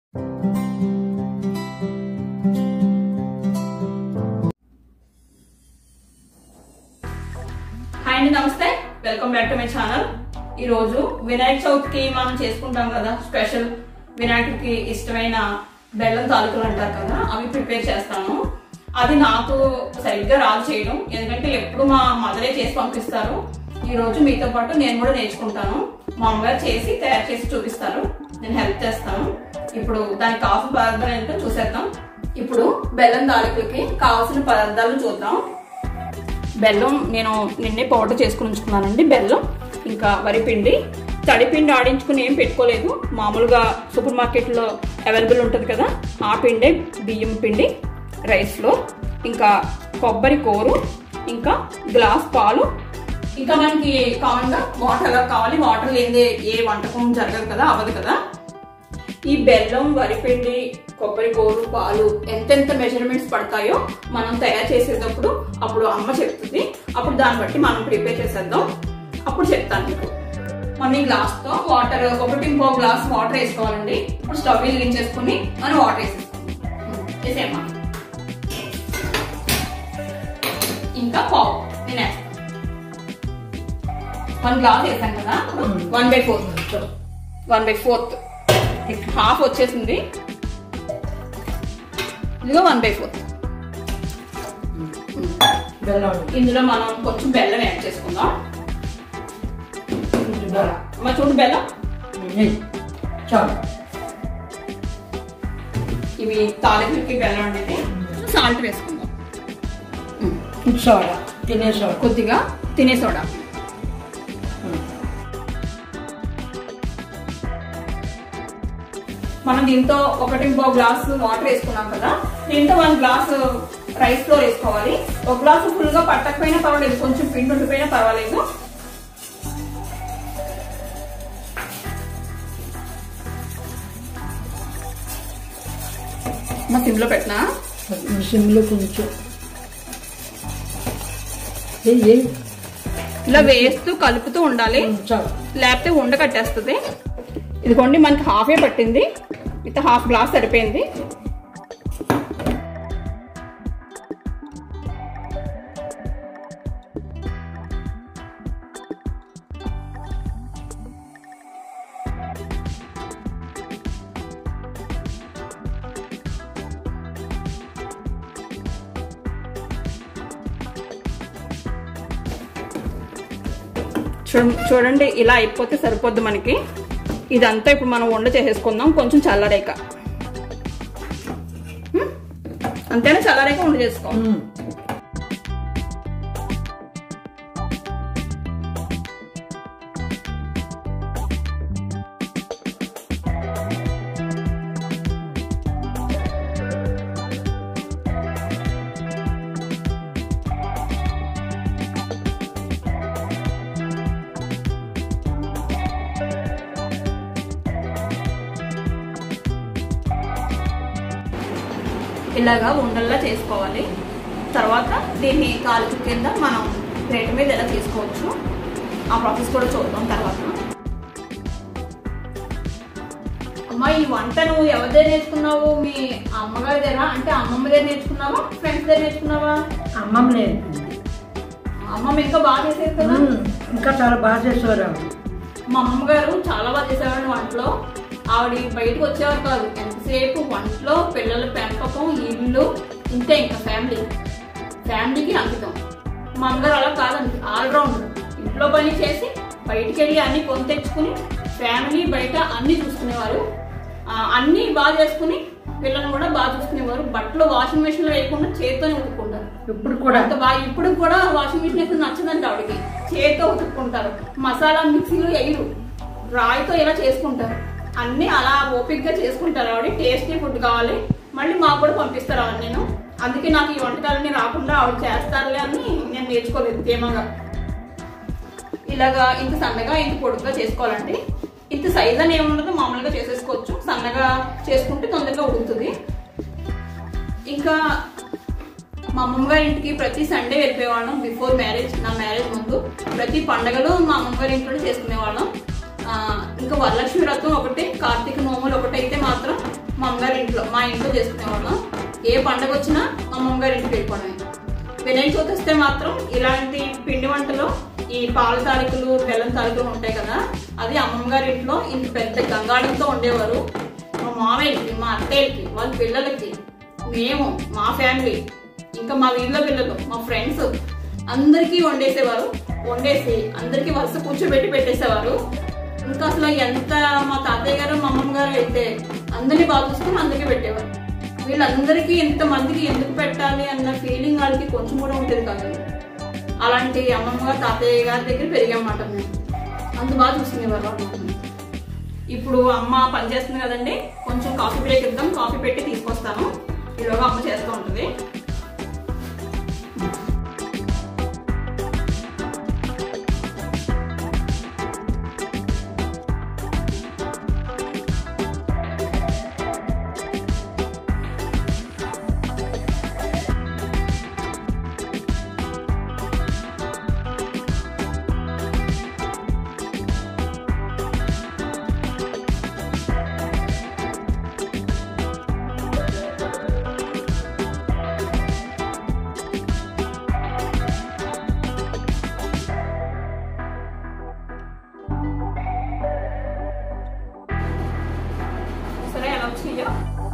Hi అండి నమస్తే welcome back to my channel ఈ రోజు వినాయక చవితికి మనం చేసుకుంటాం కదా స్పెషల్ వినాయకుడికి ఇష్టమైన బెల్లం తాలూకులు అంటారు కదా అవి ప్రిపేర్ చేస్తాను అది నాకు సరిగ్గా రాదు చేయడం ఎందుకంటే ఎప్పుడు మా మదరే చేసి పంపిస్తారు ఈ రోజు మీతో పాటు నేను కూడా నేర్చుకుంటాను మా అమ్మగారు చేసి తయారు చేసి చూపిస్తారు నేను హెల్ప్ చేస్తాను ఇప్పుడు దానికి కావాల్సిన పదార్థాలు ఏంటో చూసేద్దాం ఇప్పుడు బెల్లం తాలూకులకి కావాల్సిన పదార్థాలు చూద్దాం బెల్లం నేను నిన్నే పౌడర్ చేసుకుని ఉంచుకున్నానండి బెల్లం ఇంకా వరిపిండి తడిపిండి ఆడించుకుని ఏం పెట్టుకోలేదు మామూలుగా సూపర్ మార్కెట్లో అవైలబుల్ ఉంటుంది కదా ఆ పిండే బియ్యం పిండి రైస్లో ఇంకా కొబ్బరి కూరు ఇంకా గ్లాస్ పాలు ఇంకా మనకి కామన్గా వాటర్ కావాలి వాటర్ లేనిదే ఏ వంటకం జరగదు కదా అవ్వదు కదా ఈ బెల్లం వరిపిండి కొబ్బరి గోరు పాలు ఎంతెంత మెజర్మెంట్స్ పడతాయో మనం తయారు చేసేటప్పుడు అప్పుడు అమ్మ చెప్తుంది అప్పుడు దాన్ని బట్టి మనం ప్రిపేర్ చేసేద్దాం అప్పుడు చెప్తాను మీకు మనం ఈ గ్లాస్ తో వాటర్ ఒకటి ఇంకో గ్లాస్ వాటర్ వేసుకోవాలండి ఇప్పుడు స్టవ్ వెలిగించేసుకుని మనం వాటర్ వేసేసుకోండి వేసేమ్మా ఇంకా పావు నేను వేస్తాను వన్ గ్లాస్ వేసాను కదా one by fourth one by fourth half వచ్చేసింది ఇదిగో వన్ బై ఫోర్త్ బెల్లం ఇందులో మనం కొంచెం బెల్లం యాడ్ చేసుకుందాం కొంచెం బెల్లం అమ్మ చూడు బెల్లం నెయ్యి చాలు ఇవి తాలింపుకి బెల్లం అనేది సాల్ట్ వేసుకుందాం ఫుడ్ సోడా తినే సోడా కొద్దిగా తినే సోడా మనం దీంతో ఒకటి ఇంకో గ్లాస్ వాటర్ వేసుకున్నాం కదా దీంతో వన్ గ్లాస్ రైస్ ఫ్లోర్ వేసుకోవాలి ఒక గ్లాస్ ఫుల్ గా పట్టకపోయినా పర్వాలేదు కొంచెం పిండి ఉండిపోయినా పర్వాలేదు మా సిమ్ లో పెట్టినా సిమ్లో కొంచెం ఏయ్, ఏయ్. ఇలా వేస్తూ కలుపుతూ ఉండాలి చాలు లేకపోతే ఉండ కట్టేస్తుంది ఇదిగోండి మనకి హాఫే పట్టింది విత్ హాఫ్ గ్లాస్ సరిపోయింది చూడ చూడండి ఇలా అయిపోతే సరిపోద్ది మనకి ఇదంతా ఇప్పుడు మనం వండ చేసేసుకుందాం కొంచెం చల్లారేక హ్మ్? అంతేనా చల్లారేక వండ చేసుకో ఉమ్. ఇలాగా ఉండల్లా చేసుకోవాలి తర్వాత దీన్ని కాలుకు కింద మనం ప్లేట్ మీద ఎలా తీసుకోవచ్చు ఆ ప్రాసెస్ కూడా చూద్దాం తర్వాత అమ్మా ఈ వంట నువ్వు ఎవరి దగ్గర నేర్చుకున్నావు మీ అమ్మగారి దగ్గర అంటే అమ్మమ్మ దగ్గర నేర్చుకున్నావా ఫ్రెండ్స్ దగ్గర నేర్చుకున్నావా అమ్మమ్మ నేర్పింది అమ్మమ్మ ఇంకా బాగా చేసేది కదా ఉమ్. ఇంకా చాలా బాగా చేసేవారు ఆవిడ. మా అమ్మమ్మ గారు చాలా బాగా చేసేవారు వంటలో ఆవిడ బయటకు వచ్చేవారు కాదు ఎంతసేపు వంటలో పిల్లల పెంపకం ఇల్లు ఇంతే ఇంకా ఫ్యామిలీ ఫ్యామిలీకి అంకితం మా అమ్మగారు అలా కాదండి ఆల్రౌండర్ ఇంట్లో పని చేసి బయటికి వెళ్ళి అన్ని కొని తెచ్చుకుని ఫ్యామిలీ బయట అన్ని చూసుకునేవారు ఆ, అన్ని బాగా చేసుకుని పిల్లల్ని కూడా బాగా చూసుకునేవారు బట్టలు వాషింగ్ మెషిన్ లో వేయకుండా చేతితోనే ఉతుక్కుంటారు ఇప్పుడు కూడా అంత బాగా ఇప్పుడు కూడా వాషింగ్ మిషన్ అయితే నచ్చదండి ఆవిడకి చేతితో ఉతుక్కుంటారు మసాలా మిక్సీలు వేయరు రాయితో ఇలా చేసుకుంటారు అన్ని అలా ఓపిక్ గా చేసుకుంటారు ఆవిడ టేస్టీ ఫుడ్ కావాలి మళ్ళీ మాకు కూడా పంపిస్తారు ఆవిడ నేను అందుకే నాకు ఈ వంటకాలన్నీ రాకుండా ఆవిడ చేస్తారులే అని నేను నేర్చుకోలేదు ధీమాగా ఇలాగా ఇంత సన్నగా ఇంత పొడుగ్గా చేసుకోవాలండి ఇంత సైజ్ అని ఏముండదు మామూలుగా చేసేసుకోవచ్చు సన్నగా చేసుకుంటే తొందరగా ఉడుకుతుంది ఇంకా మా అమ్మమ్మ గారి ఇంటికి ప్రతి సండే వెళ్ళిపోయేవాళ్ళం బిఫోర్ మ్యారేజ్ నా మ్యారేజ్ ముందు ప్రతి పండగలు మా అమ్మమ్మ గారి ఇంట్లోనే చేసుకునేవాళ్ళం ఆ, ఇంకా వరలక్ష్మి వ్రతం ఒకటి కార్తీక నోములు ఒకటి అయితే మాత్రం మా అమ్మగారి ఇంట్లో మా ఇంట్లో చేసుకునేవాళ్ళం ఏ పండగ వచ్చినా మా అమ్మగారి ఇంటికి వెళ్ళిపోవడమే వినాయక చవితి వస్తే మాత్రం ఇలాంటి పిండి వంటలు ఈ పాల తాలికలు బెల్లం తాలికలు ఉంటాయి కదా అది అమ్మమ్మ గారి ఇంట్లో ఇంత పెద్ద గంగాళంతో ఉండేవారు మా మామయ్యకి మా అత్తయ్యకి వాళ్ళ పిల్లలకి మేము మా ఫ్యామిలీ ఇంకా మా వీళ్ళ పిల్లలు మా ఫ్రెండ్స్ అందరికీ వండేసేవారు వండేసి అందరికీ వరుస కూర్చోబెట్టి పెట్టేసేవారు ఇంకా అసలు ఎంత మా తాతయ్య గారు మా అమ్మమ్మ గారు అయితే అందరినీ బాగా చూసుకుని అందరికీ పెట్టేవారు వీళ్ళందరికీ ఎంత మందికి ఎందుకు పెట్టాలి అన్న ఫీలింగ్ వాళ్ళకి కొంచెం కూడా ఉండేది కాదు అలాంటి అమ్మమ్మ గారు తాతయ్య గారి దగ్గర పెరిగామాట మేము అంత బాగా చూసుకునేవారు వాళ్ళు మమ్మల్ని. ఇప్పుడు అమ్మ పని చేస్తుంది కదండి కొంచెం కాఫీ బ్రేక్ ఇద్దాం కాఫీ పెట్టి తీసుకొస్తాను ఈలోగా అమ్మ చేస్తూ ఉంటుంది సరే ఎలా వచ్చినాయో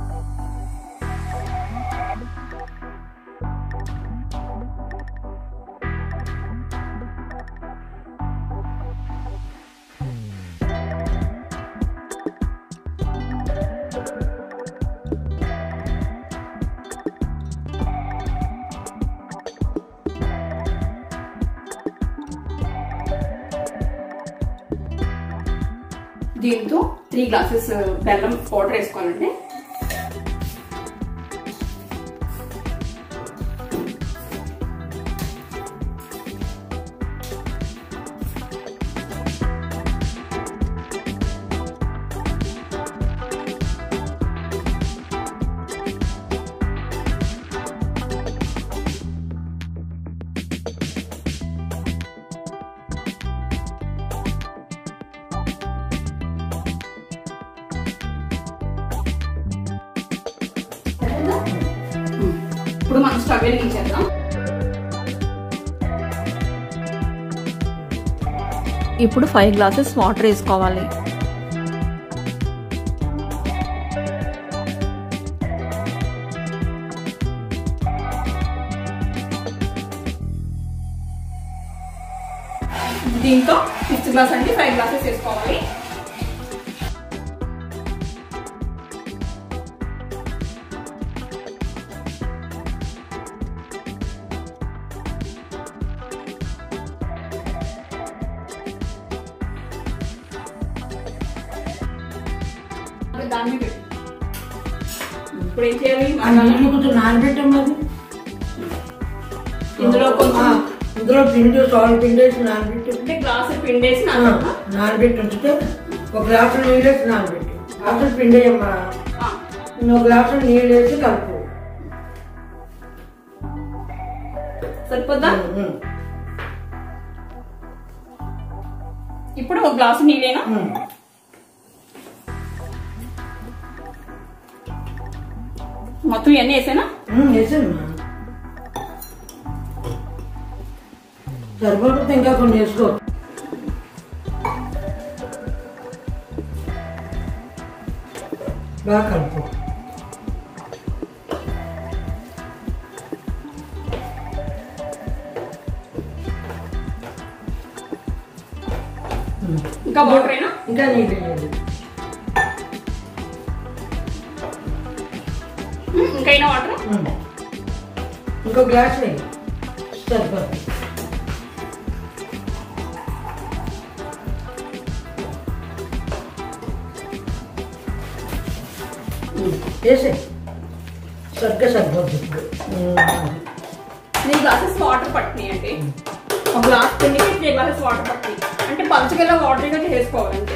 దీంతో త్రీ గ్లాసెస్ బెల్లం పౌడర్ వేసుకోవాలండి సరేనా? ఉమ్. ఇప్పుడు మనం స్టవ్ వెలిగించేద్దాం ఇప్పుడు ఫైవ్ గ్లాసెస్ వాటర్ వేసుకోవాలి దీంతో ఫిఫ్త్ గ్లాస్ అంటే ఫైవ్ గ్లాసెస్ వేసుకోవాలి అప్పుడు దాన్ని పెట్టు ఇప్పుడు ఏం చేయాలి ఆ నీళ్ళు కొంచెం నానబెట్టాం మరి ఇందులో కొంచెం ఆ, ఇందులో పిండి సోల పిండి వేసి నానబెట్టి అంటే గ్లాసు పిండేసి ఆ, నానబెట్టా? నానబెట్టి ఉంచితే ఒక గ్లాసు నీళ్ళు వేసి నానబెట్టి అసలు పిండి వేయమ్మా ఆ ఇంకో గ్లాసు నీళ్ళు వేసి కలుపు సరిపోద్దా ఉమ్, ఉమ్, ఇప్పుడు ఒక గ్లాసు నీళ్ళేనా ఉమ్. మొత్తం ఇవన్నీ వేసానా ఉమ్, వేసానమ్మా సరిపోతే ఇంకా కొన్ని వేసుకో బాగా కలుపు ఉమ్. ఇంకా వాటర్ అయినా ఇంకా నీళ్ళు వేయాలి. ఇంకైనా వాటర్ ఉమ్. ఇంకో గ్లాస్ వేయి సరిపోతుంది ఉమ్, వేసే సరిగ్గా సరిపోతుంది ఇప్పుడు. ఉమ్. త్రీ గ్లాసెస్ వాటర్ పట్టినాయి అంటే ఒక గ్లాస్ పిండికి త్రీ గ్లాసెస్ వాటర్ పట్టినాయి అంటే పలుచగల వాటర్ గా చేసుకోవాలంటే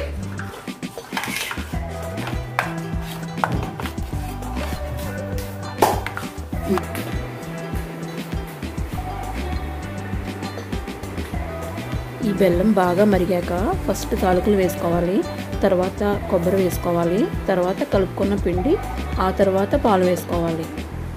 ఈ బెల్లం బాగా మరిగాక ఫస్ట్ తాలూకులు వేసుకోవాలి తర్వాత కొబ్బరి వేసుకోవాలి తర్వాత కలుపుకున్న పిండి ఆ తర్వాత పాలు వేసుకోవాలి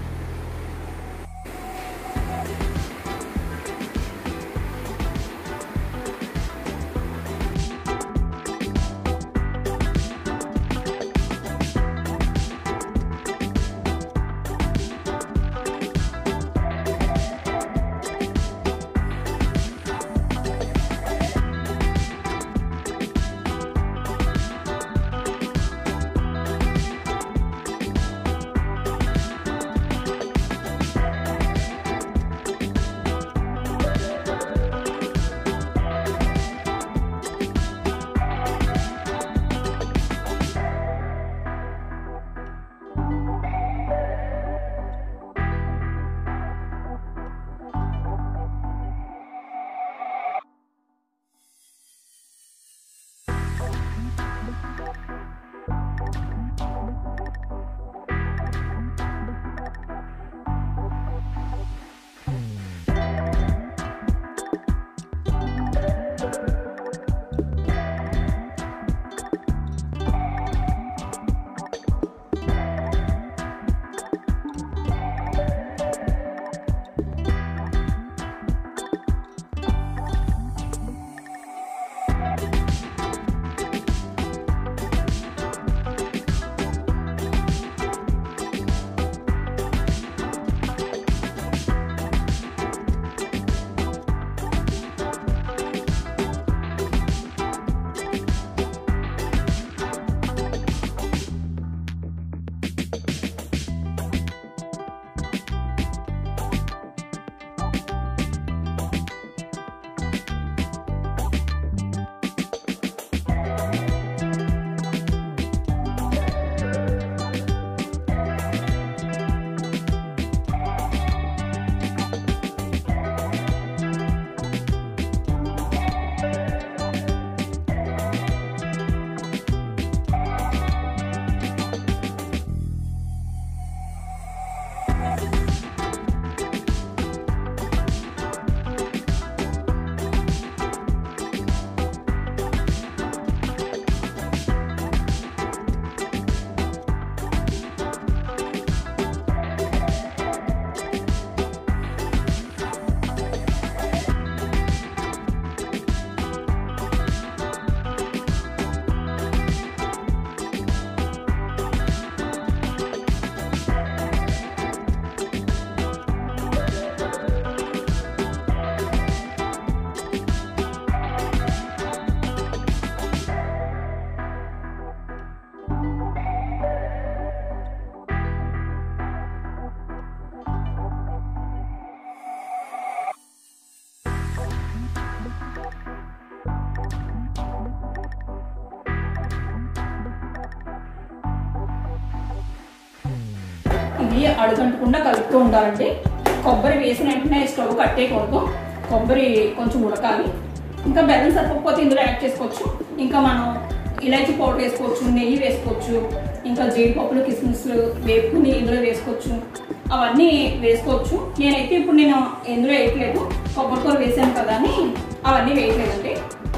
ఇది అడుగంటకుండా కలుపుతూ ఉండాలండి కొబ్బరి వేసిన వెంటనే స్టవ్ కట్టేయకూడదు కొబ్బరి కొంచెం ఉడకాలి ఇంకా బెల్లం సరిపోకపోతే ఇందులో యాడ్ చేసుకోవచ్చు ఇంకా మనం ఇలాచీ పౌడర్ వేసుకోవచ్చు నెయ్యి వేసుకోవచ్చు ఇంకా జీడిపప్పులు కిస్మిస్ వేపుకుని ఇందులో వేసుకోవచ్చు అవన్నీ వేసుకోవచ్చు నేనైతే ఇప్పుడు నేను ఇందులో వేయట్లేదు కొబ్బరికూర వేసాను కదా అని అవన్నీ వేయట్లేదండి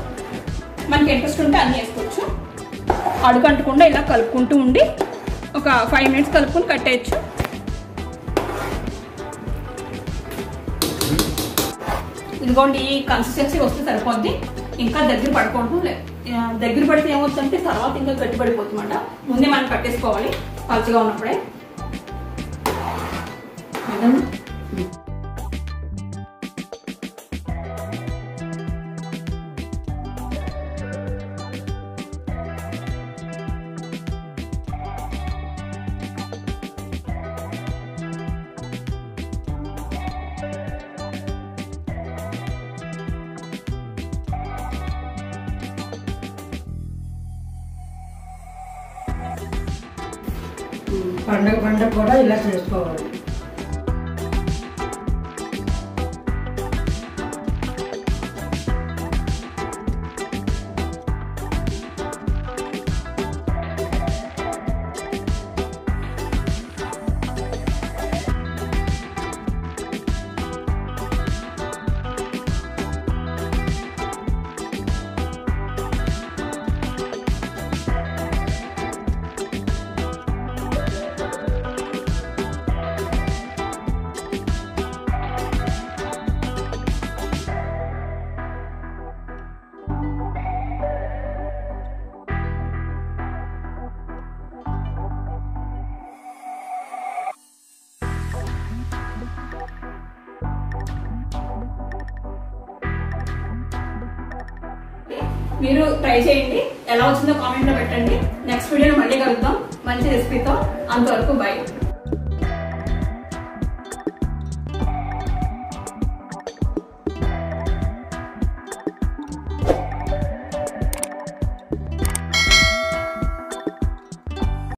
మనకి ఇంట్రెస్ట్ ఉంటే అన్నీ వేసుకోవచ్చు అడుగంటకుండా ఇలా కలుపుకుంటూ ఉండి ఒక ఫైవ్ మినిట్స్ కలుపుకొని కట్టేయచ్చు ఇదిగోండి ఈ కన్సిస్టెన్సీ వస్తే సరిపోద్ది ఇంకా దగ్గర పడకూడదు లే- ఆ, దగ్గర పడితే ఏమవుతుందంటే తర్వాత ఇంకా గట్టి పడిపోతుందన్నమాట ముందే మనం కట్టేసుకోవాలి పలుచగా ఉన్నప్పుడే ఏదన్నా? పండగ పండగ కూడా ఇలా చేసుకోవాలి మీరు ట్రై చేయండి ఎలా వచ్చిందో కామెంట్ లో పెట్టండి నెక్స్ట్ వీడియో మళ్ళీ కలుద్దాం మంచి రెసిపీతో అంతవరకు బై